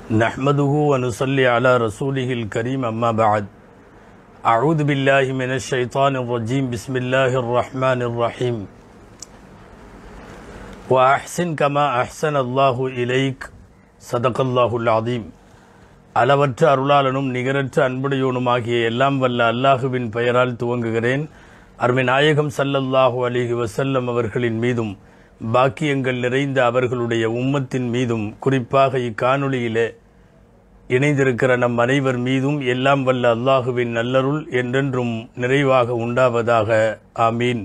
نحمده ونصلي على رسوله الكريم أما بعد أعوذ بالله من الشيطان الرجيم بسم الله الرحمن الرحيم وأحسن كما أحسن الله إليك صدق الله العظيم அளவற்ற அருளாளனும் நிகரற்ற அன்புடையோனுமாகிய எல்லாம் வல்ல அல்லாஹுவின் பெயரால் துவங்குகிறேன் அருமை நாயகம் சல்லல்லாஹு அலிஹி வசல்லம் அவர்களின் மீதும் பாக்கியங்கள் நிறைந்த அவர்களுடைய உம்மத்தின் மீதும் குறிப்பாக இக்காணொளியிலே இணைந்திருக்கிற நம் அனைவர் மீதும் எல்லாம் வல்ல அல்லாஹுவின் நல்லருள் என்றென்றும் நிறைவாக உண்டாவதாக ஆமீன்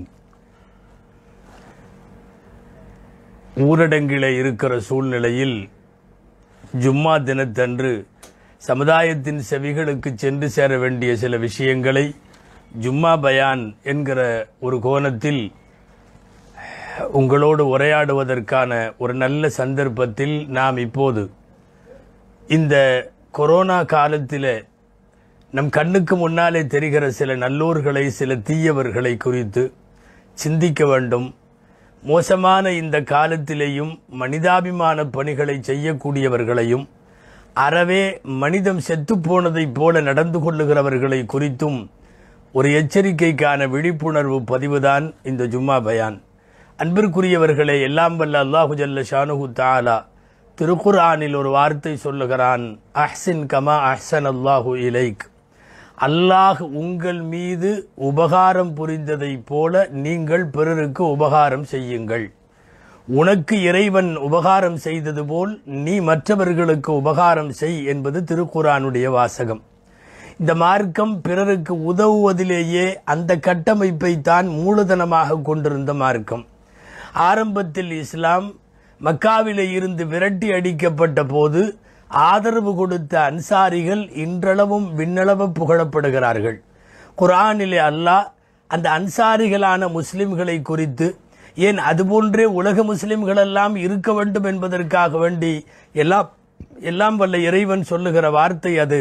ஊரடங்கிலே இருக்கிற சூழ்நிலையில் ஜும்மா தினத்தன்று சமுதாயத்தின் செவிகளுக்கு சென்று சேர வேண்டிய சில விஷயங்களை ஜும்மா பயான் என்கிற ஒரு கோணத்தில் உங்களோடு உரையாடுவதற்கான ஒரு நல்ல சந்தர்ப்பத்தில் நாம் இப்போது இந்த கொரோனா காலத்தில் நம் கண்ணுக்கு முன்னாலே தெரிகிற சில நல்லோர்களை சில தீயவர்களை குறித்து சிந்திக்க வேண்டும் மோசமான இந்த காலத்திலேயும் மனிதாபிமான பணிகளை செய்யக்கூடியவர்களையும் அறவே மனிதம் செத்துப்போனதைப் போல நடந்து கொள்ளுகிறவர்களை குறித்தும் ஒரு எச்சரிக்கைக்கான விழிப்புணர்வு பதிவுதான் இந்த ஜும்மா பயான் அன்பிற்குரியவர்களே எல்லாம் வல்ல அல்லாஹு ஜல்ல ஷானுஹு தாலா திருக்குர்ஆனில் ஒரு வார்த்தை சொல்லுகிறான் அஹ்சின் கமா அஹ்சன் அல்லாஹு இலைக் அல்லாஹ் உங்கள் மீது உபகாரம் புரிந்ததைப் போல நீங்கள் பிறருக்கு உபகாரம் செய்யுங்கள் உனக்கு இறைவன் உபகாரம் செய்தது போல் நீ மற்றவர்களுக்கு உபகாரம் செய் என்பது திருக்குரானுடைய வாசகம் இந்த மார்க்கம் பிறருக்கு உதவுவதிலேயே அந்த கட்டமைப்பை தான் மூலதனமாக கொண்டிருந்த மார்க்கம் ஆரம்பத்தில் இஸ்லாம் மக்காவிலே இருந்து விரட்டி அடிக்கப்பட்ட போது ஆதரவு கொடுத்த அன்சாரிகள் இன்றளவும் விண்ணளவு புகழப்படுகிறார்கள் குரானிலே அல்லாஹ் அந்த அன்சாரிகளான முஸ்லிம்களை குறித்து ஏன் அதுபோன்றே உலக முஸ்லிம்களெல்லாம் இருக்க வேண்டும் என்பதற்காக வேண்டி எல்லாம் எல்லாம் வல்ல இறைவன் சொல்லுகிற வார்த்தை அது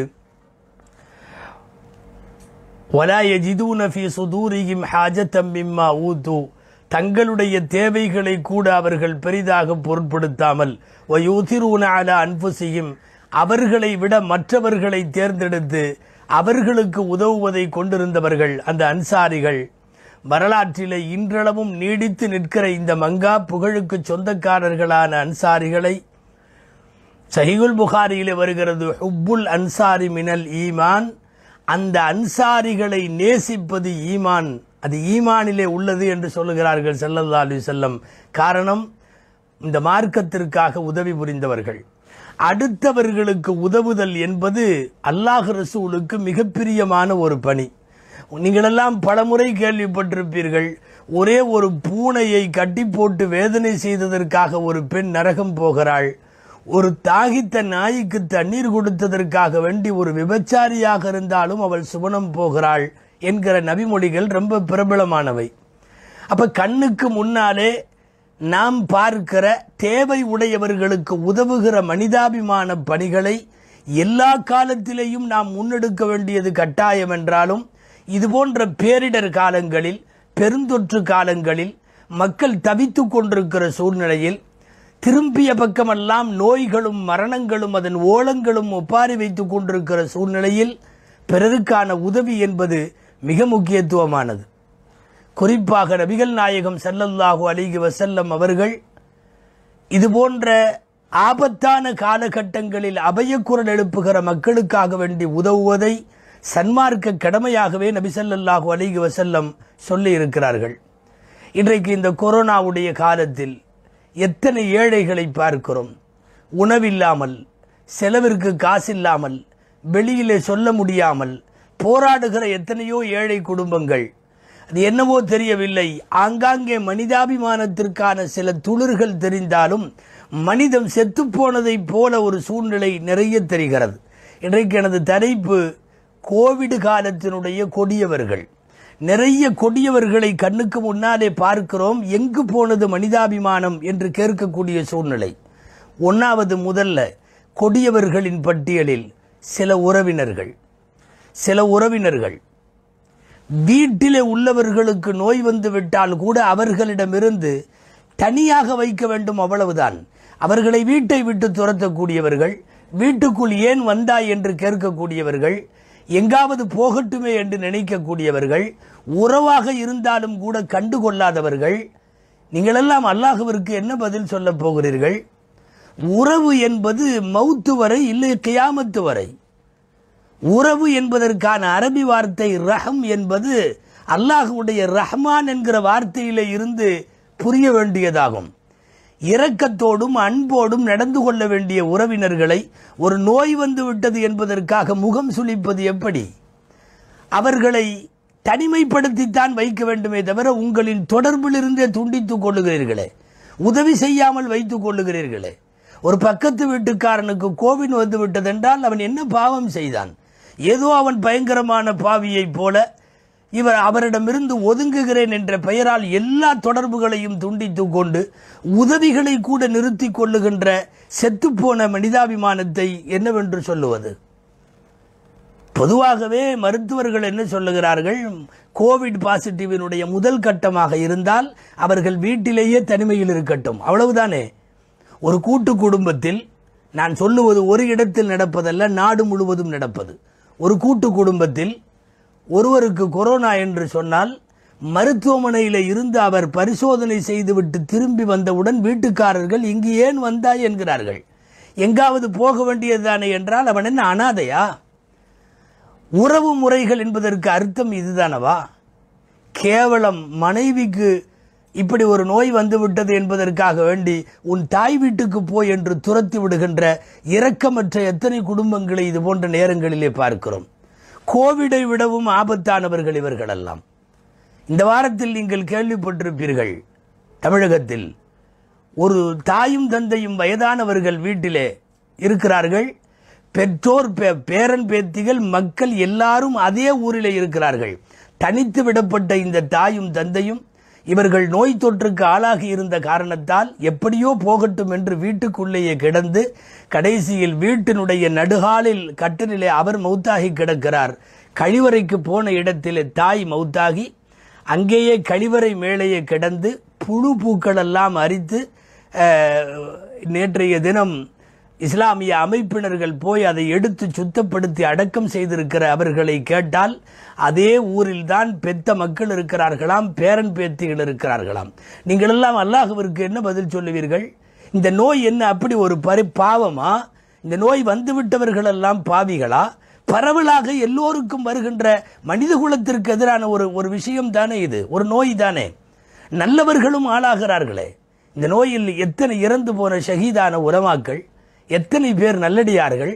வலா யஜிதூன ஃபி சுதூரிஹிம் ஹாஜத்தம் மிம்மா ஊத்து தங்களுடைய தேவைகளை கூட அவர்கள் பெரிதாக பொருட்படுத்தாமல் வயூதிரூன அலா அன்புசியும் அவர்களை விட மற்றவர்களை தேர்ந்தெடுத்து அவர்களுக்கு உதவுவதை கொண்டிருந்தவர்கள் அந்த அன்சாரிகள் வரலாற்றிலே இன்றளவும் நீடித்து நிற்கிற இந்த மங்கா புகழுக்கு சொந்தக்காரர்களான அன்சாரிகளை சஹிகுல் புகாரியிலே வருகிறது ஹுப்புல் அன்சாரி மினல் ஈமான் அந்த அன்சாரிகளை நேசிப்பது ஈமான் அது ஈமானிலே உள்ளது என்று சொல்லுகிறார்கள் செல்லல்லா அலி செல்லம் காரணம் இந்த மார்க்கத்திற்காக உதவி புரிந்தவர்கள் அடுத்தவர்களுக்கு உதவுதல் என்பது அல்லாஹ் ரசூலுக்கு மிக பிரியமான ஒரு பணி நீங்களெல்லாம் பலமுறை கேள்விப்பட்டிருப்பீர்கள் ஒரே ஒரு பூனையை கட்டி போட்டு வேதனை செய்ததற்காக ஒரு பெண் நரகம் போகிறாள் ஒரு தாகித்த நாய்க்கு தண்ணீர் கொடுத்ததற்காக வேண்டி ஒரு விபச்சாரியாக இருந்தாலும் அவள் சுவனம் போகிறாள் என்கிற நபிமொழிகள் ரொம்ப பிரபலமானவை அப்ப கண்ணுக்கு முன்னாலே நாம் பார்க்கிற தேவை உடையவர்களுக்கு உதவுகிற மனிதாபிமான பணிகளை எல்லா காலத்திலேயும் நாம் முன்னெடுக்க வேண்டியது கட்டாயம் என்றாலும் இது போன்ற பேரிடர் காலங்களில் பெருந்தொற்று காலங்களில் மக்கள் தவித்து கொண்டிருக்கிற சூழ்நிலையில் திரும்பிய பக்கமெல்லாம் நோய்களும் மரணங்களும் அதன் ஓலங்களும் ஒப்பாரி வைத்துக் கொண்டிருக்கிற சூழ்நிலையில் பிறருக்கான உதவி என்பது மிக முக்கியத்துவமானது குறிப்பாக நபிகள் நாயகம் செல்லல்லாஹு அலிகி வசல்லம் அவர்கள் இது போன்ற ஆபத்தான காலகட்டங்களில் அபயக்குரல் எழுப்புகிற மக்களுக்காக வேண்டி உதவுவதை சன்மார்க்க கடமையாகவே நபிசல்லாஹு அலிகி வசல்லம் சொல்லி இருக்கிறார்கள் இன்றைக்கு இந்த கொரோனாவுடைய காலத்தில் எத்தனை ஏழைகளை பார்க்கிறோம் உணவில்லாமல் செலவிற்கு காசில்லாமல் வெளியிலே சொல்ல முடியாமல் போராடுகிற எத்தனையோ ஏழை குடும்பங்கள் அது என்னவோ தெரியவில்லை ஆங்காங்கே மனிதாபிமானத்திற்கான சில துளிர்கள் தெரிந்தாலும் மனிதம் செத்துப்போனதைப் போல ஒரு சூழ்நிலை நிறைய தெரிகிறது இன்றைக்கு எனது தலைப்பு கோவிடு காலத்தினுடைய கொடியவர்கள் நிறைய கொடியவர்களை கண்ணுக்கு முன்னாலே பார்க்கிறோம் எங்கு போனது மனிதாபிமானம் என்று கேட்கக்கூடிய சூழ்நிலை ஒன்றாவது முதல்ல கொடியவர்களின் பட்டியலில் சில உறவினர்கள் சில உறவினர்கள் வீட்டிலே உள்ளவர்களுக்கு நோய் வந்து விட்டால் கூட அவர்களிடமிருந்து தனியாக வைக்க வேண்டும் அவ்வளவுதான் அவர்களை வீட்டை விட்டு துரத்தக்கூடியவர்கள் வீட்டுக்குள் ஏன் வந்தாய் என்று கேட்கக்கூடியவர்கள் எங்காவது போகட்டுமே என்று நினைக்கக்கூடியவர்கள் உறவாக இருந்தாலும் கூட கண்டுகொள்ளாதவர்கள் நீங்களெல்லாம் அல்லாஹுவிற்கு என்ன பதில் சொல்லப் போகிறீர்கள் உறவு என்பது மௌத்து வரை இல்லை கியாமத்து வரை உறவு என்பதற்கான அரபி வார்த்தை ரஹம் என்பது அல்லாஹுடைய ரஹ்மான் என்கிற வார்த்தையிலே இருந்து புரிய வேண்டியதாகும் இரக்கத்தோடும் அன்போடும் நடந்து கொள்ள வேண்டிய உறவினர்களை ஒரு நோய் வந்து விட்டது என்பதற்காக முகம் சுளிப்பது எப்படி அவர்களை தனிமைப்படுத்தித்தான் வைக்க வேண்டுமே தவிர உங்களின் தொடர்பிலிருந்தே துண்டித்துக் கொள்ளுகிறீர்களே உதவி செய்யாமல் வைத்துக் கொள்ளுகிறீர்களே ஒரு பக்கத்து வீட்டுக்காரனுக்கு கோவிட் வந்து விட்டதென்றால் அவன் என்ன பாவம் செய்தான் ஏதோ அவன் பயங்கரமான பாவியைப் போல இவர் அவரிடமிருந்து ஒதுங்குகிறேன் என்ற பெயரால் எல்லா தொடர்புகளையும் துண்டித்துக் கொண்டு உதவிகளை கூட நிறுத்தி கொள்ளுகின்ற செத்துப்போன மனிதாபிமானத்தை என்னவென்று சொல்லுவது பொதுவாகவே மருத்துவர்கள் என்ன சொல்லுகிறார்கள் கோவிட் பாசிட்டிவினுடைய முதல் கட்டமாக இருந்தால் அவர்கள் வீட்டிலேயே தனிமையில் இருக்கட்டும் அவ்வளவுதானே ஒரு கூட்டு குடும்பத்தில் நான் சொல்லுவது ஒரு இடத்தில் நடப்பதல்ல நாடு முழுவதும் நடப்பது ஒரு கூட்டு குடும்பத்தில் ஒருவருக்கு கொரோனா என்று சொன்னால் மருத்துவமனையில் இருந்து அவர் பரிசோதனை செய்துவிட்டு திரும்பி வந்தவுடன் வீட்டுக்காரர்கள் இங்கு ஏன் வந்தாய் என்கிறார்கள் எங்காவது போக வேண்டியதுதானே என்றால் அவன் என்ன அனாதையா உறவு முறைகள் என்பதற்கு அர்த்தம் இதுதானவா கேவலம் மனைவிக்கு இப்படி ஒரு நோய் வந்து விட்டது என்பதற்காக வேண்டி உன் தாய் வீட்டுக்கு போய் என்று துரத்தி விடுகின்ற இரக்கமற்ற எத்தனை குடும்பங்களை இது போன்ற நேரங்களிலே பார்க்கிறோம் கோவிடை விடவும் ஆபத்தானவர்கள் இவர்களெல்லாம் இந்த வாரத்தில் நீங்கள் கேள்விப்பட்டிருப்பீர்கள் தமிழகத்தில் ஒரு தாயும் தந்தையும் வயதானவர்கள் வீட்டிலே இருக்கிறார்கள் பெற்றோர் பே- பேரன் பேத்திகள் மக்கள் எல்லாரும் அதே ஊரிலே இருக்கிறார்கள் தனித்து விடப்பட்ட இந்த தாயும் தந்தையும் இவர்கள் நோய் தொற்றுக்கு ஆளாகி இருந்த காரணத்தால் எப்படியோ போகட்டும் என்று வீட்டுக்குள்ளேயே கிடந்து கடைசியில் வீட்டினுடைய நடுகாலில் கட்டிலே அவர் மௌத்தாகி கிடக்கிறார் கழிவறைக்கு போன இடத்திலே தாய் மௌத்தாகி அங்கேயே கழிவறை மேலேயே கிடந்து புழு பூக்களெல்லாம் அரித்து அஹ், நேற்றைய தினம் இஸ்லாமிய அமைப்பினர்கள் போய் அதை எடுத்து சுத்தப்படுத்தி அடக்கம் செய்திருக்கிற அவர்களை கேட்டால் அதே ஊரில்தான் பெத்த மக்கள் இருக்கிறார்களாம் பேரன் பேத்திகள் இருக்கிறார்களாம் நீங்கள் எல்லாம் அல்லாஹுவிற்கு என்ன பதில் சொல்லுவீர்கள் இந்த நோய் என்ன அப்படி ஒரு பரி பாவமா இந்த நோய் வந்துவிட்டவர்கள் எல்லாம் பாவிகளா பரவலாக எல்லோருக்கும் வருகின்ற மனித குலத்திற்கு எதிரான ஒரு ஒரு விஷயம் தானே இது ஒரு நோய் தானே நல்லவர்களும் ஆளாகிறார்களே இந்த நோயில் எத்தனை இறந்து போன ஷஹீதான உலமாக்கள் எத்தனை பேர் நல்லடியார்கள்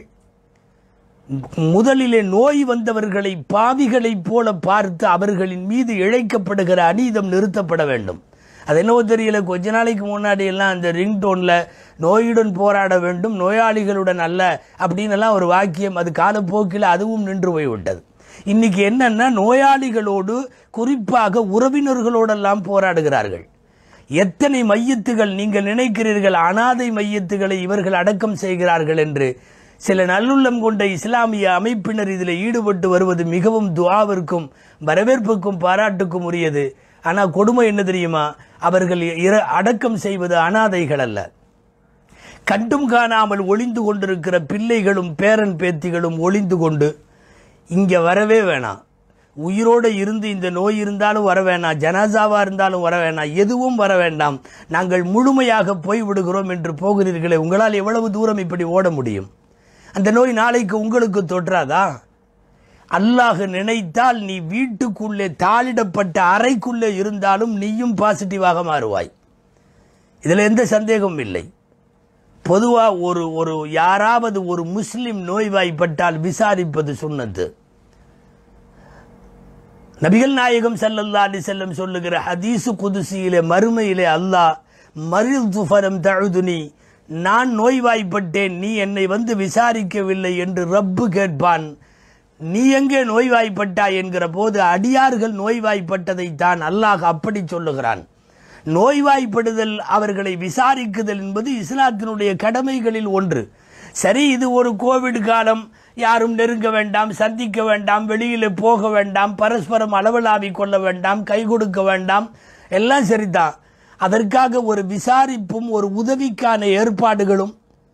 முதலிலே நோய் வந்தவர்களை பாவிகளைப் போல பார்த்து அவர்களின் மீது இழைக்கப்படுகிற அநீதம் நிறுத்தப்பட வேண்டும் அது என்னவோ தெரியல கொஞ்ச நாளைக்கு முன்னாடி எல்லாம் அந்த ரிங்டோனில் நோயுடன் போராட வேண்டும் நோயாளிகளுடன் அல்ல அப்படின்னு எல்லாம் ஒரு வாக்கியம் அது காலப்போக்கில் அதுவும் நின்று போய்விட்டது இன்னைக்கு என்னன்னா நோயாளிகளோடு குறிப்பாக உறவினர்களோடெல்லாம் போராடுகிறார்கள் எத்தனை மையத்துகள் நீங்கள் நினைக்கிறீர்கள் அனாதை மையத்துகளை இவர்கள் அடக்கம் செய்கிறார்கள் என்று சில நல்லுள்ளம் கொண்ட இஸ்லாமிய அமைப்பினர் இதில் ஈடுபட்டு வருவது மிகவும் துஆவிற்கும் வரவேற்புக்கும் பாராட்டுக்கும் உரியது ஆனால் கொடுமை என்ன தெரியுமா அவர்கள் இர- அடக்கம் செய்வது அனாதைகள் அல்ல கண்டும் காணாமல் ஒளிந்து கொண்டிருக்கிற பிள்ளைகளும் பேரன் பேத்திகளும் ஒளிந்து கொண்டு இங்கே வரவே வேணாம் உயிரோடு இருந்து இந்த நோய் இருந்தாலும் வர வேணாம் ஜனாசாவாக இருந்தாலும் வர வேணாம் எதுவும் வர வேண்டாம் நாங்கள் முழுமையாக போய் விடுகிறோம் என்று போகிறீர்களே உங்களால் எவ்வளவு தூரம் இப்படி ஓட முடியும் அந்த நோய் நாளைக்கு உங்களுக்கு தொற்றாதா அல்லாஹ் நினைத்தால் நீ வீட்டுக்குள்ளே தாளிடப்பட்ட அறைக்குள்ளே இருந்தாலும் நீயும் பாசிட்டிவாக மாறுவாய் இதில் எந்த சந்தேகமும் இல்லை பொதுவாக ஒரு ஒரு யாராவது ஒரு முஸ்லிம் நோய்வாய்ப்பட்டால் விசாரிப்பது சுன்னத்து நபிகள் நாயகம் ஸல்லல்லாஹு அலைஹி செல்லம் சொல்லுகிற ஹதீசு குதுசியிலே மறுமையிலே அல்லாஹ் மரில் துஃபரம் தழுதுனி நான் நோய்வாய்ப்பட்டேன் நீ என்னை வந்து விசாரிக்கவில்லை என்று ரப்பு கேட்பான் நீ எங்கே நோய்வாய்ப்பட்டாய் என்கிற போது அடியார்கள் நோய்வாய்ப்பட்டதை தான் அல்லாஹ் அப்படி சொல்லுகிறான் நோய்வாய்ப்படுதல் அவர்களை விசாரிக்குதல் என்பது இஸ்லாத்தினுடைய கடமைகளில் ஒன்று சரி இது ஒரு கோவிட் காலம் யாரும் நெருங்க வேண்டாம் சந்திக்க வேண்டாம் வெளியில் போக வேண்டாம் பரஸ்பரம் அளவலாவிக் கொள்ள வேண்டாம் கை கொடுக்க வேண்டாம் எல்லாம் சரிதான் அதற்காக ஒரு விசாரிப்பும் ஒரு உதவிக்கான ஏற்பாடுகளும்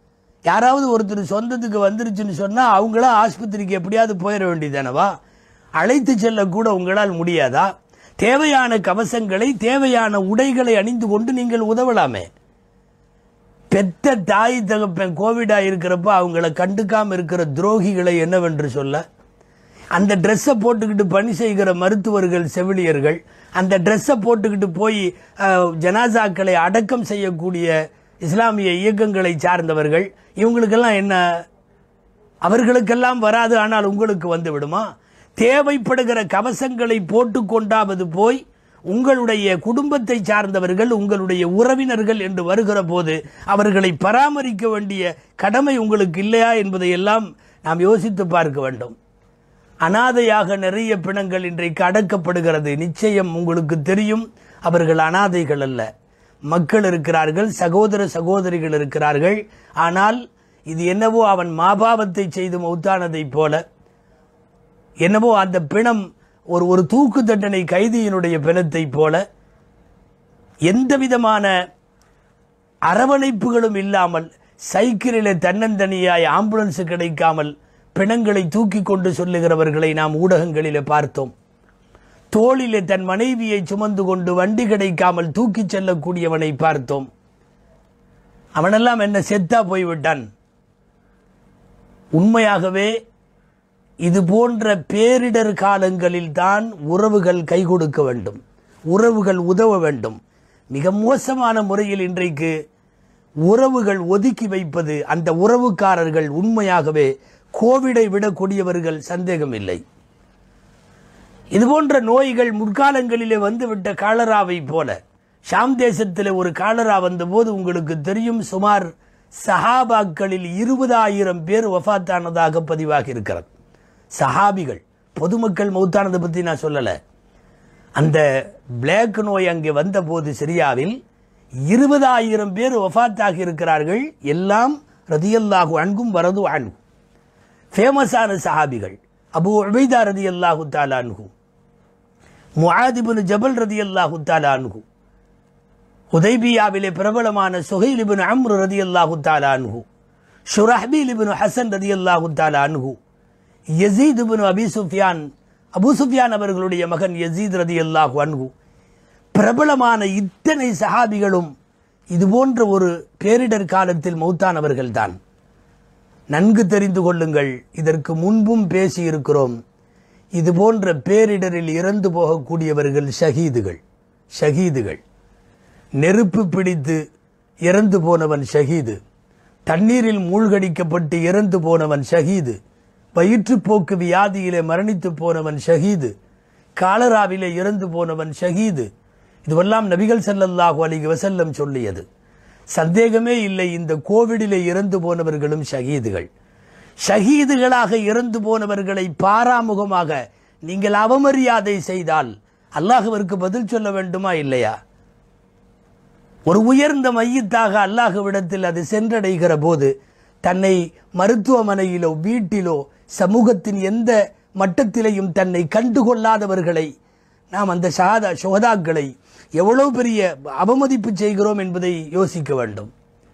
யாராவது ஒருத்தர் சொந்தத்துக்கு வந்துருச்சுன்னு சொன்னால் அவங்களா ஆஸ்பத்திரிக்கு எப்படியாவது போயிட வேண்டியதானவா அழைத்து செல்லக்கூட உங்களால் முடியாதா தேவையான கவசங்களை தேவையான உடைகளை அணிந்து கொண்டு நீங்கள் உதவலாமே பெத்த தாய் தகப்பன் கோவிடா இருக்கிறப்ப அவங்கள கண்டுக்காம இருக்கிற துரோகிகளை என்னவென்று சொல்ல அந்த ட்ரெஸ்ஸை போட்டுக்கிட்டு பணி செய்கிற மருத்துவர்கள் செவிலியர்கள் அந்த ட்ரெஸ்ஸை போட்டுக்கிட்டு போய் அஹ், ஜனாசாக்களை அடக்கம் செய்யக்கூடிய இஸ்லாமிய இயக்கங்களை சார்ந்தவர்கள் இவங்களுக்கெல்லாம் என்ன அவர்களுக்கெல்லாம் வராது ஆனால் உங்களுக்கு வந்து விடுமா தேவைப்படுகிற கவசங்களை போட்டுக்கொண்டாவது போய் உங்களுடைய குடும்பத்தை சார்ந்தவர்கள் உங்களுடைய உறவினர்கள் என்று வருகிற போது அவர்களை பராமரிக்க வேண்டிய கடமை உங்களுக்கு இல்லையா என்பதை எல்லாம் நாம் யோசித்து பார்க்க வேண்டும் அனாதையாக நிறைய பிணங்கள் இன்றைக்கு அடக்கப்படுகிறது நிச்சயம் உங்களுக்கு தெரியும் அவர்கள் அனாதைகள் அல்ல மக்கள் இருக்கிறார்கள் சகோதர சகோதரிகள் இருக்கிறார்கள் ஆனால் இது என்னவோ அவன் மாபாவத்தை செய்து மௌத்தானதைப் போல என்னவோ அந்த பிணம் ஒரு ஒரு தூக்கு தண்டனை கைதியினுடைய பிணத்தைப் போல எந்த விதமான அரவணைப்புகளும் இல்லாமல் சைக்கிளிலே தன்னந்தனியாய் ஆம்புலன்ஸ் கிடைக்காமல் பிணங்களை தூக்கி கொண்டு சொல்லுகிறவர்களை நாம் ஊடகங்களிலே பார்த்தோம் தோளிலே தன் மனைவியை சுமந்து கொண்டு வண்டி கிடைக்காமல் தூக்கிச் செல்லக்கூடியவனை பார்த்தோம் அவனெல்லாம் என்ன செத்தா போய்விட்டான் உண்மையாகவே இது போன்ற பேரிடர் காலங்களில் தான் உறவுகள் கை கொடுக்க வேண்டும் உறவுகள் உதவ வேண்டும் மிக மோசமான முறையில் இன்றைக்கு உறவுகள் ஒதுக்கி வைப்பது அந்த உறவுக்காரர்கள் உண்மையாகவே கோவிடை விடக்கூடியவர்கள் சந்தேகம் இல்லை இது போன்ற நோய்கள் முற்காலங்களிலே வந்துவிட்ட காலராவை போல ஷாம் தேசத்தில் ஒரு காலரா வந்தபோது உங்களுக்கு தெரியும் சுமார் சஹாபாக்களில் இருபதாயிரம் பேர் வஃபாத்தானதாக பதிவாகி இருக்கிறது சஹாபிகள் பொதுமக்கள் மௌத்தானதை பற்றி நான் சொல்லலை அந்த பிளாக் நோய் அங்கே வந்தபோது சிரியாவில் இருபதாயிரம் பேர் வஃபாத்தாகி இருக்கிறார்கள் எல்லாம் ரதியல்லாஹு அன்கும் வரது அன்கும் ஃபேமஸான சஹாபிகள் அபு உபைதா ரதி அல்லாஹு தாலான்ஹு முஆதிபுன் ஜபல் ரதி அல்லாஹு தாலான்ஹு ஹுதைபியாவிலே பிரபலமான சுஹைலிபின் அம்ரு ரதி அல்லாஹு தாலான்ஹு ஷுரஹ்பீல் இபின் ஹசன் ரதி அல்லாஹு தாலான்ஹு Yazid Ibn Abi Sufyan Abu Sufyan அவர்களுடைய மகன் யசீத் ரதி அல்லாஹு அன்ஹு பிரபலமான இத்தனை சஹாபிகளும் இது போன்ற ஒரு பேரிடர் காலத்தில் மௌத்தானவர்கள்தான் நன்கு தெரிந்து கொள்ளுங்கள் இதற்கு முன்பும் பேசியிருக்கிறோம் இது போன்ற பேரிடரில் இறந்து போகக்கூடியவர்கள் ஷஹீதுகள் ஷஹீதுகள் நெருப்பு பிடித்து இறந்து போனவன் ஷஹீது தண்ணீரில் மூழ்கடிக்கப்பட்டு இறந்து போனவன் ஷஹீது வயிற்றுப்போக்கு வியாதியிலே மரணித்து போனவன் ஷஹீது காலராவிலே இறந்து போனவன் ஷஹீது இதுவெல்லாம் நபிகள் ஸல்லல்லாஹு அலைஹி வஸல்லம் சொல்லியது சந்தேகமே இல்லை இந்த கோவிடிலே இறந்து போனவர்களும் ஷஹீதுகள் ஷஹீதுகளாக இறந்து போனவர்களை பாராமுகமாக நீங்கள் அவமரியாதை செய்தால் அல்லாஹுவிற்கு பதில் சொல்ல வேண்டுமா இல்லையா ஒரு உயர்ந்த மையத்தாக அல்லாஹுவிடத்தில் அது சென்றடைகிற போது தன்னை மருத்துவமனையிலோ வீட்டிலோ சமூகத்தின் எந்த மட்டத்திலையும் தன்னை கண்டுகொள்ளாதவர்களை நாம் அந்த ஷஹாதா சுகதாக்களை எவ்வளவு பெரிய அவமதிப்பு செய்கிறோம் என்பதை யோசிக்க வேண்டும்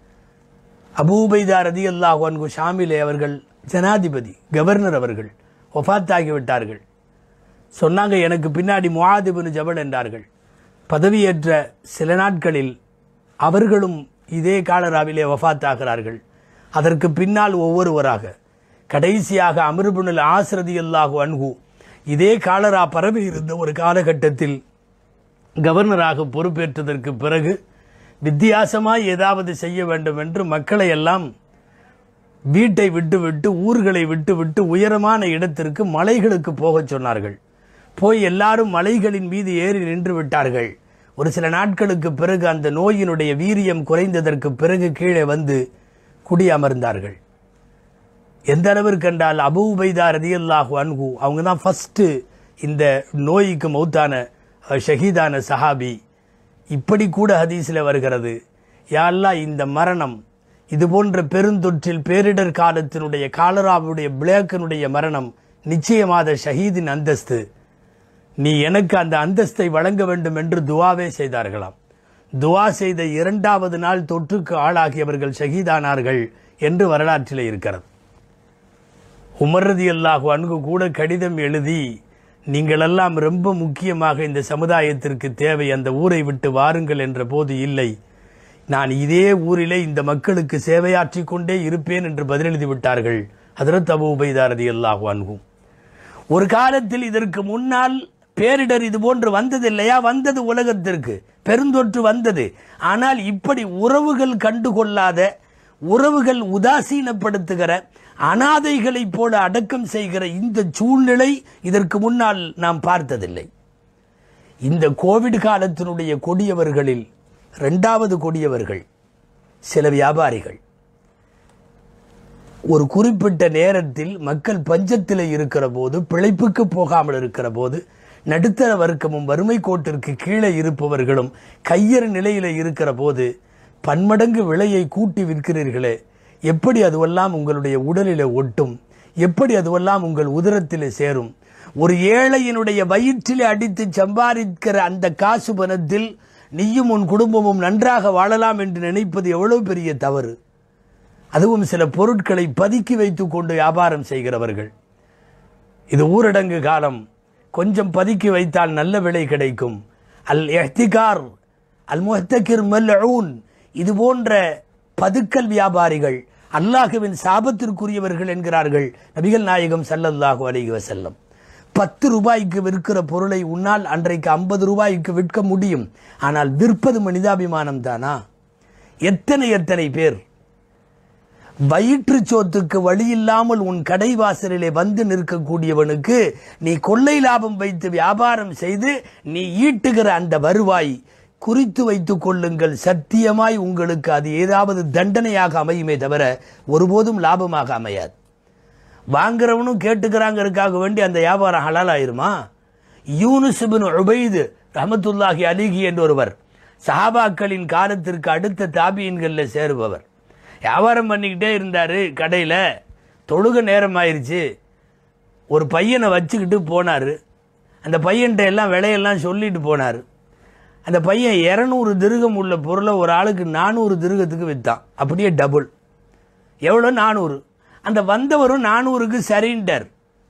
அபூபைதா ரதி அல்லாஹ் அன்கு ஷாமிலே அவர்கள் ஜனாதிபதி கவர்னர் அவர்கள் ஒஃபாத்தாகிவிட்டார்கள் சொன்னாங்க எனக்கு பின்னாடி முஆதிபின் ஜபல் என்றார்கள் பதவியேற்ற சில நாட்களில் அவர்களும் இதே காலராவிலே வஃபாத்தாகிறார்கள் அதற்கு பின்னால் ஒவ்வொருவராக கடைசியாக அமிர்புனில் ஆசிரதி அல்லாஹு அன்ஹு இதே காலரா பரவி இருந்த ஒரு காலகட்டத்தில் கவர்னராக பொறுப்பேற்றதற்கு பிறகு வித்தியாசமாய் ஏதாவது செய்ய வேண்டும் என்று மக்களை எல்லாம் வீட்டை விட்டு விட்டு ஊர்களை விட்டு விட்டு உயரமான இடத்திற்கு மலைகளுக்கு போகச் சொன்னார்கள் போய் எல்லாரும் மலைகளின் மீது ஏறி நின்று விட்டார்கள் ஒரு சில நாட்களுக்கு பிறகு அந்த நோயினுடைய வீரியம் குறைந்ததற்கு பிறகு கீழே வந்து குடி அமர்ந்தார்கள் எந்த அளவிற்கு என்றால் அபு உபைதா ரதியல்லாஹு அன்ஹு அவங்க தான் ஃபஸ்ட்டு இந்த நோய்க்கு மௌத்தான அஹ், ஷஹீதான சஹாபி இப்படி கூட ஹதீஸில் வருகிறது யா அல்லாஹ் இந்த மரணம் இது போன்ற பெருந்தொற்றில் பேரிடர் காலத்தினுடைய காலராவுடைய பிளேக்கனுடைய மரணம் நிச்சயமாத ஷஹீதின் அந்தஸ்து நீ எனக்கு அந்த அந்தஸ்தை வழங்க வேண்டும் என்று துவாவே செய்தார்களாம் துவா செய்த இரண்டாவது நாள் தொற்றுக்கு ஆளாகியவர்கள் ஷஹீதானார்கள் என்று வரலாற்றில் இருக்கிறது உமர்ரதி அல்லாஹு அன்கு கூட கடிதம் எழுதி நீங்களெல்லாம் ரொம்ப முக்கியமாக இந்த சமுதாயத்திற்கு தேவை அந்த ஊரை விட்டு வாருங்கள் என்ற போது இல்லை நான் இதே ஊரிலே இந்த மக்களுக்கு சேவையாற்றிக் கொண்டே இருப்பேன் என்று பதிலெழுதி விட்டார்கள் ஹதரத் அபு உபைதாரதி அல்லாஹு அன்ஹு ஒரு காலத்தில் இதற்கு முன்னால் பேரிடர் இது போன்று வந்தது இல்லையா வந்தது உலகத்திற்கு பெருந்தொற்று வந்தது ஆனால் இப்படி உறவுகள் கண்டுகொள்ளாத உறவுகள் உதாசீனப்படுத்துகிற அனாதைகளைப் போல அடக்கம் செய்கிற இந்த சூழ்நிலை இதற்கு முன்னால் நாம் பார்த்ததில்லை இந்த கோவிட் காலத்தினுடைய கொடியவர்களில் இரண்டாவது கொடியவர்கள் சில வியாபாரிகள் ஒரு குறிப்பிட்ட நேரத்தில் மக்கள் பஞ்சத்தில் இருக்கிற போது பிழைப்புக்கு போகாமல் இருக்கிற போது நடுத்தர வர்க்கமும் வறுமை கோட்டிற்கு கீழே இருப்பவர்களும் கையறு நிலையில் இருக்கிற போது பன்மடங்கு விலையை கூட்டி விற்கிறீர்களே எப்படி அதுவெல்லாம் உங்களுடைய உடலிலே ஒட்டும் எப்படி அதுவெல்லாம் உங்கள் உதரத்திலே சேரும் ஒரு ஏழையினுடைய வயிற்றிலே அடித்து சம்பாதிக்கிற அந்த காசு பணத்தில் நீயும் உன் குடும்பமும் நன்றாக வாழலாம் என்று நினைப்பது எவ்வளவு பெரிய தவறு அதுவும் சில பொருட்களை பதுக்கி வைத்துக் கொண்டு வியாபாரம் செய்கிறவர்கள் இது ஊரடங்கு காலம் கொஞ்சம் பதுக்கி வைத்தால் நல்ல விலை கிடைக்கும் அல் எஹ்திகார் அல் முஹ்தகிர் மல்ஊன் இது போன்ற பதுக்கல் வியாபாரிகள் அல்லாஹுவின் சாபத்திற்குரியவர்கள் என்கிறார்கள் நபிகள் நாயகம் ஸல்லல்லாஹு அலைஹி வஸல்லம் பத்து ரூபாய்க்கு விற்கிற பொருளை உன்னால் அன்றைக்கு ஐம்பது ரூபாய்க்கு விற்க முடியும் ஆனால் விற்பது மனிதாபிமானம் தானா எத்தனை எத்தனை பேர் வயிற்று சோத்துக்கு வழி இல்லாமல் உன் கடை வாசலிலே வந்து நிற்கக்கூடியவனுக்கு நீ கொள்ளை லாபம் வைத்து வியாபாரம் செய்து நீ ஈட்டுகிற அந்த வருவாய் குறித்து வைத்துக் கொள்ளுங்கள் சத்தியமாய் உங்களுக்கு அது ஏதாவது தண்டனையாக அமையுமே தவிர ஒருபோதும் லாபமாக அமையாது வாங்குறவனும் கேட்டுக்கிறாங்கிறதுக்காக வேண்டி அந்த வியாபாரம் ஹலால் ஆயிருமா யூனுஸ் பின் உபைது ரஹமத்துல்லாஹி அலிகி என்ற ஒருவர் சஹாபாக்களின் காலத்திற்கு அடுத்த தாபியன்களில் சேருபவர் வியாபாரம் பண்ணிக்கிட்டே இருந்தார் கடையில் தொழுக நேரம் ஆயிருச்சு ஒரு பையனை வச்சுக்கிட்டு போனார் அந்த பையன்கிட்ட எல்லாம் விலையெல்லாம் சொல்லிட்டு போனார் அந்த பையன் இரநூறு திருகம் உள்ள பொருளை ஒரு ஆளுக்கு நானூறு திருகத்துக்கு விற்றான் அப்படியே டபுள் எவ்வளோ நானூறு அந்த வந்தவரும் நானூறுக்கு சரின்ட்டார்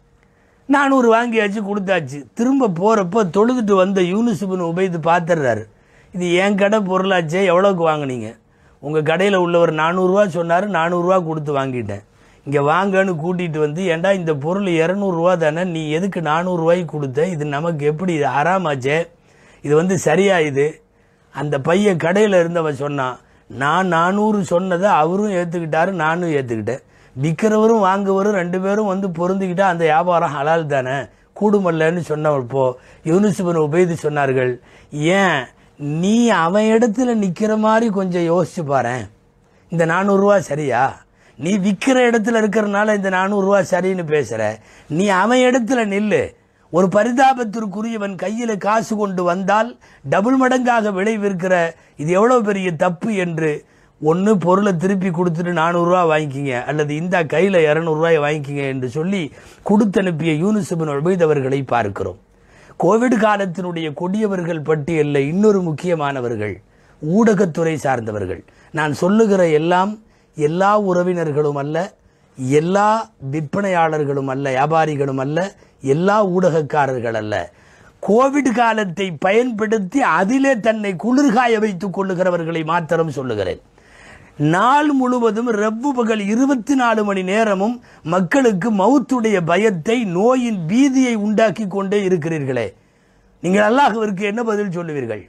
நானூறு வாங்கியாச்சு கொடுத்தாச்சு திரும்ப போகிறப்ப தொழுதுட்டு வந்த யூனிசிபின் உபயோகித்து பார்த்துடுறாரு இது என் கடை பொருளாச்சே எவ்வளோக்கு வாங்குனீங்க உங்கள் கடையில் உள்ளவர் நானூறுரூவா சொன்னார் நானூறுரூவா கொடுத்து வாங்கிட்டேன் இங்கே வாங்கன்னு கூட்டிகிட்டு வந்து ஏன்டா இந்த பொருள் இரநூறுவா தானே நீ எதுக்கு நானூறுரூவாய்க்கு கொடுத்த இது நமக்கு எப்படி இது ஆறாமாச்சே இது வந்து சரியா இது அந்த பையன் கடையில் இருந்தவன் சொன்னான் நான் நானூறு சொன்னதை அவரும் ஏற்றுக்கிட்டாரு நானும் ஏற்றுக்கிட்டேன் விற்கிறவரும் வாங்குவரும் ரெண்டு பேரும் வந்து பொருந்திக்கிட்டா அந்த வியாபாரம் ஹலால் தானே கூடுமல்லன்னு சொன்னப்போ யூனிசிபன் உபயோதி சொன்னார்கள் ஏன் நீ அவன் இடத்துல நிற்கிற மாதிரி கொஞ்சம் யோசிச்சு பாரேன் இந்த நானூறுரூவா சரியா நீ விற்கிற இடத்துல இருக்கிறனால இந்த நானூறுரூவா சரின்னு பேசுகிற நீ அவன் இடத்துல நில்லு ஒரு பரிதாபத்திற்குரியவன் கையில் காசு கொண்டு வந்தால் டபுள் மடங்காக விலை விற்கிற இது எவ்வளோ பெரிய தப்பு என்று ஒன்று பொருளை திருப்பி கொடுத்துட்டு நானூறுரூவா வாங்கிக்கிங்க அல்லது இந்த கையில் இரநூறுவாயை வாங்கிக்கிங்க என்று சொல்லி கொடுத்தனுப்பிய யூனிசபின் உபயோகவர்களை பார்க்கிறோம் கோவிட் காலத்தினுடைய கொடியவர்கள் பட்டியலில் இன்னொரு முக்கியமானவர்கள் ஊடகத்துறை சார்ந்தவர்கள் நான் சொல்லுகிற எல்லாம் எல்லா உறவினர்களும் அல்ல எல்லா விற்பனையாளர்களும் அல்ல வியாபாரிகளும் அல்ல எல்லா ஊடகக்காரர்கள் அல்ல கோவிட் காலத்தை பயன்படுத்தி அதிலே தன்னை குளிர்காய வைத்துக் கொள்ளுகிறவர்களை மாத்திரம் சொல்லுகிறேன் நாள் முழுவதும் ரவ்வு பகல் இருபத்தி நாலு மணி நேரமும் மக்களுக்கு மவுத்துடைய பயத்தை நோயின் பீதியை உண்டாக்கி கொண்டே இருக்கிறீர்களே நீங்கள் அல்லாஹ்விற்கு என்ன பதில் சொல்லுவீர்கள்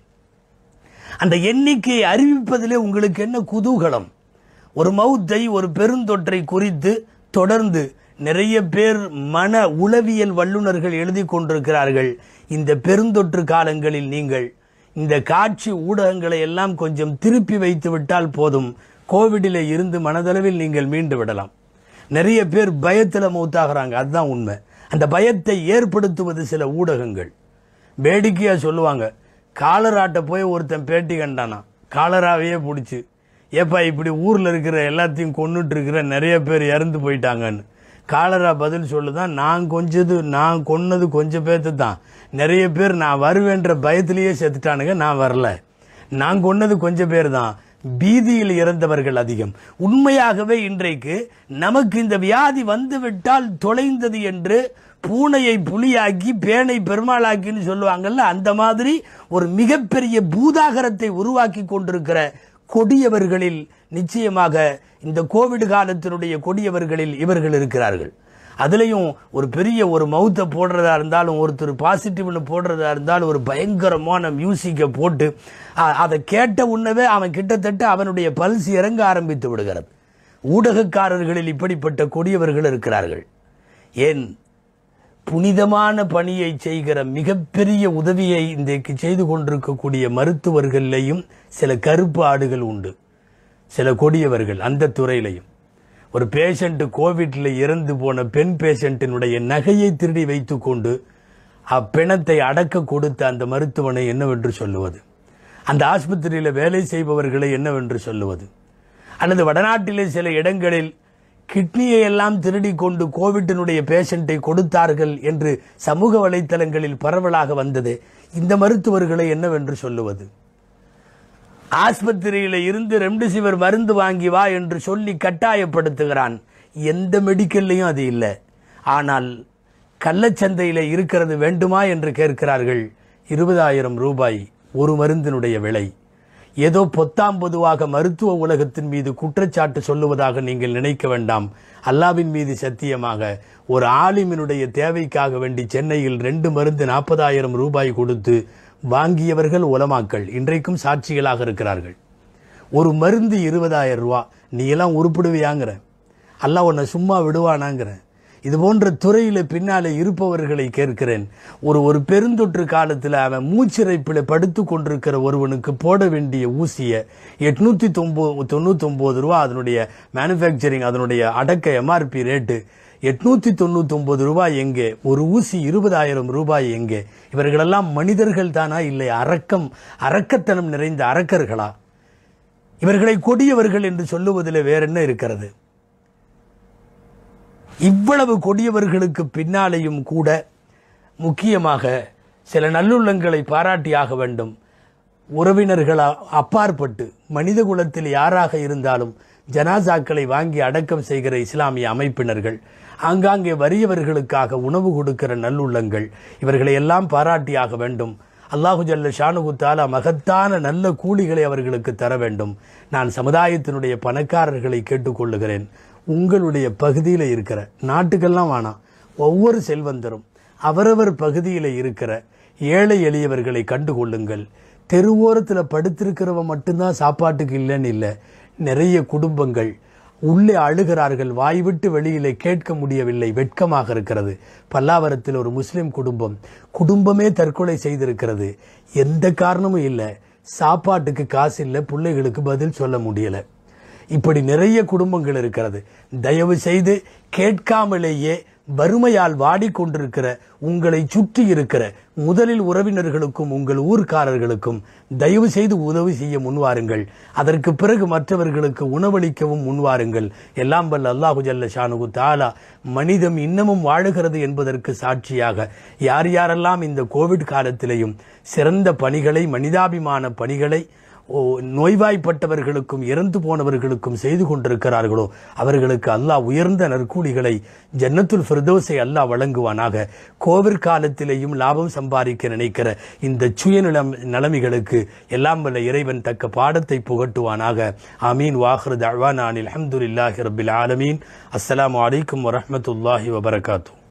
அந்த எண்ணிக்கையை அறிவிப்பதிலே உங்களுக்கு என்ன குதூகலம் ஒரு மௌத்தை ஒரு பெருந்தொற்றை குறித்து தொடர்ந்து நிறைய பேர் மன உளவியல் வல்லுநர்கள் எழுதி கொண்டிருக்கிறார்கள் இந்த பெருந்தொற்று காலங்களில் நீங்கள் இந்த காட்சி ஊடகங்களை எல்லாம் கொஞ்சம் திருப்பி வைத்து விட்டால் போதும் கோவிடில் இருந்து மனதளவில் நீங்கள் மீண்டு விடலாம் நிறைய பேர் பயத்தில் மௌத்தாகிறாங்க அதுதான் உண்மை அந்த பயத்தை ஏற்படுத்துவது சில ஊடகங்கள் வேடிக்கையாக சொல்லுவாங்க காலராட்ட போய் ஒருத்தன் பேட்டி கண்டானா காலராவையே பிடிச்சி ஏப்பா இப்படி ஊரில் இருக்கிற எல்லாத்தையும் கொண்டுட்டு இருக்கிற நிறைய பேர் இறந்து போயிட்டாங்கன்னு காலரா பதில் சொல்லுதான் நான் கொஞ்சது நான் கொன்னது கொஞ்சம் பேர்த்து தான் நிறைய பேர் நான் வருவேன்ற பயத்திலேயே செத்துட்டானுங்க நான் வரல நான் கொன்னது கொஞ்சம் பேர் தான் பீதியில் இறந்தவர்கள் அதிகம் உண்மையாகவே இன்றைக்கு நமக்கு இந்த வியாதி வந்துவிட்டால் தொலைந்தது என்று பூனையை புலியாக்கி பேனை பெருமாளாக்கின்னு சொல்லுவாங்கல்ல அந்த மாதிரி ஒரு மிகப்பெரிய பூதாகரத்தை உருவாக்கி கொண்டிருக்கிற கொடியவர்களில் நிச்சயமாக இந்த கோவிட் காலத்தினுடைய கொடியவர்களில் இவர்கள் இருக்கிறார்கள் அதுலேயும் ஒரு பெரிய ஒரு மவுத்தை போடுறதா இருந்தாலும் ஒருத்தர் பாசிட்டிவ்னு போடுறதா இருந்தாலும் ஒரு பயங்கரமான மியூசிக்கை போட்டு அ- அதை கேட்ட உடனே அவன் கிட்டத்தட்ட அவனுடைய பல்ஸ் இறங்க ஆரம்பித்து விடுகிறது ஊடகக்காரர்களில் இப்படிப்பட்ட கொடியவர்கள் இருக்கிறார்கள் ஏன் புனிதமான பணியை செய்கிற மிகப்பெரிய உதவியை இன்றைக்கு செய்து கொண்டிருக்கக்கூடிய மருத்துவர்களையும் சில கருப்பு ஆடுகள் உண்டு சில கொடியவர்கள் அந்த துறையிலையும் ஒரு பேஷண்ட் கோவிட்ல இறந்து போன பெண் பேஷண்டினுடைய நகையை திருடி வைத்துக்கொண்டு அப்பிணத்தை அடக்க கொடுத்த அந்த மருத்துவனை என்னவென்று சொல்லுவது அந்த ஆஸ்பத்திரியில் வேலை செய்பவர்களை என்னவென்று சொல்லுவது அல்லது வடநாட்டிலே சில இடங்களில் கிட்னியை எல்லாம் திருடி கொண்டு கோவிட்டினுடைய பேஷண்ட்டை கொடுத்தார்கள் என்று சமூக வலைத்தளங்களில் பரவலாக வந்தது இந்த மருத்துவர்களை என்னவென்று சொல்லுவது ஆஸ்பத்திரியில இருந்து ரெம்டெசிவிர் மருந்து வாங்கி வா என்று சொல்லி கட்டாயப்படுத்துகிறான் எந்த மெடிக்கல்லையும் அது இல்லை ஆனால் கள்ளச்சந்தையில இருக்கிறது வேண்டுமா என்று கேட்கிறார்கள் இருபதாயிரம் ரூபாய் ஒரு மருந்தினுடைய விலை ஏதோ பொத்தாம் பொதுவாக மருத்துவ உலகத்தின் மீது குற்றச்சாட்டு சொல்லுவதாக நீங்கள் நினைக்க வேண்டாம் அல்லாவின் மீது சத்தியமாக ஒரு ஆலிமினுடைய தேவைக்காக வேண்டி சென்னையில் ரெண்டு மருந்து நாற்பதாயிரம் ரூபாய் கொடுத்து வாங்கியவர்கள் உலமாக்கள் இன்றைக்கும் சாட்சிகளாக இருக்கிறார்கள் ஒரு மருந்து இருபதாயிரம் ரூபா நீ எல்லாம் உருப்பிடுவியாங்கிற அல்லாஹ் உன்னை சும்மா விடுவானாங்கிற இது போன்ற துறையில பின்னாலே இருப்பவர்களை கேட்கிறேன் ஒரு ஒரு பெருந்தொற்று காலத்தில் அவன் மூச்சிறைப்பில் படுத்து கொண்டிருக்கிற ஒருவனுக்கு போட வேண்டிய ஊசியை எட்நூத்தி தொம்பது தொண்ணூத்தொம்பது ரூபா அதனுடைய மேனுஃபேக்சரிங் அதனுடைய அடக்க எம்ஆர்பி ரேட்டு எட்நூத்தி தொண்ணூத்தொன்பது ரூபாய் எங்கே ஒரு ஊசி இருபதாயிரம் ரூபாய் எங்கே இவர்களெல்லாம் மனிதர்கள் தானா இல்லை அரக்கம் அரக்கத்தனம் நிறைந்த அரக்கர்களா இவர்களை கொடியவர்கள் என்று சொல்லுவதில் வேற என்ன இருக்கிறது இவ்வளவு கொடியவர்களுக்கு பின்னாலேயும் கூட முக்கியமாக சில நல்லுள்ளங்களை பாராட்டியாக வேண்டும் உறவினர்கள் அ- அப்பாற்பட்டு மனித குலத்தில் யாராக இருந்தாலும் ஜனாசாக்களை வாங்கி அடக்கம் செய்கிற இஸ்லாமிய அமைப்பினர்கள் ஆங்காங்கே வறியவர்களுக்காக உணவு கொடுக்கிற நல்லுள்ளங்கள் இவர்களை எல்லாம் பாராட்டியாக வேண்டும் அல்லாஹு ஜல்ல ஷானுகு தாலா மகத்தான நல்ல கூலிகளை அவர்களுக்கு தர வேண்டும் நான் சமுதாயத்தினுடைய பணக்காரர்களை கேட்டுக்கொள்ளுகிறேன் உங்களுடைய பகுதியில் இருக்கிற நாட்டுக்கெல்லாம் வேணாம் ஒவ்வொரு செல்வந்தரும் அவரவர் பகுதியில் இருக்கிற ஏழை எளியவர்களை கண்டுகொள்ளுங்கள் தெருவோரத்தில் படுத்திருக்கிறவன் மட்டும்தான் சாப்பாட்டுக்கு இல்லைன்னு இல்லை நிறைய குடும்பங்கள் உள்ளே அழுகிறார்கள் வாய்விட்டு வெளியிலே கேட்க முடியவில்லை வெட்கமாக இருக்கிறது பல்லாவரத்தில் ஒரு முஸ்லிம் குடும்பம் குடும்பமே தற்கொலை செய்திருக்கிறது எந்த காரணமும் இல்லை சாப்பாட்டுக்கு காசு இல்லை பிள்ளைகளுக்கு பதில் சொல்ல முடியல இப்படி நிறைய குடும்பங்கள் இருக்கிறது தயவு செய்து கேட்காமலேயே வறுமையால் வாடிக்கொண்டிருக்கிற உங்களை சுற்றி இருக்கிற முதலில் உறவினர்களுக்கும் உங்கள் ஊர்க்காரர்களுக்கும் தயவு செய்து உதவி செய்ய முன்வாருங்கள் அதற்கு பிறகு மற்றவர்களுக்கு உணவளிக்கவும் முன்வாருங்கள் எல்லாம் வல்ல அல்லாஹு ஜல்ல ஷானுகு தாலா மனிதம் இன்னமும் வாழுகிறது என்பதற்கு சாட்சியாக யார் யாரெல்லாம் இந்த கோவிட் காலத்திலேயும் சிறந்த பணிகளை மனிதாபிமான பணிகளை ஓ, நோய்வாய்ப்பட்டவர்களுக்கும் இறந்து போனவர்களுக்கும் செய்து கொண்டிருக்கிறார்களோ அவர்களுக்கு அல்லாஹ் உயர்ந்த நற்கூலிகளை ஜன்னத்துல் ஃபிர்தோஸை அல்லாஹ் வழங்குவானாக கோவிட் காலத்திலேயும் லாபம் சம்பாதிக்க நினைக்கிற இந்த சுயநலம் நிலைமைகளுக்கு எல்லாம் வல்ல இறைவன் தக்க பாடத்தை புகட்டுவானாக ஆமீன் வாஹ்ரு தழ்வானான் அல்ஹம்துலில்லாஹி ரபில் ஆலமீன் அஸ்ஸலாமு அலைக்கும் வரஹ்மத்துல்லாஹி வபரகாத்து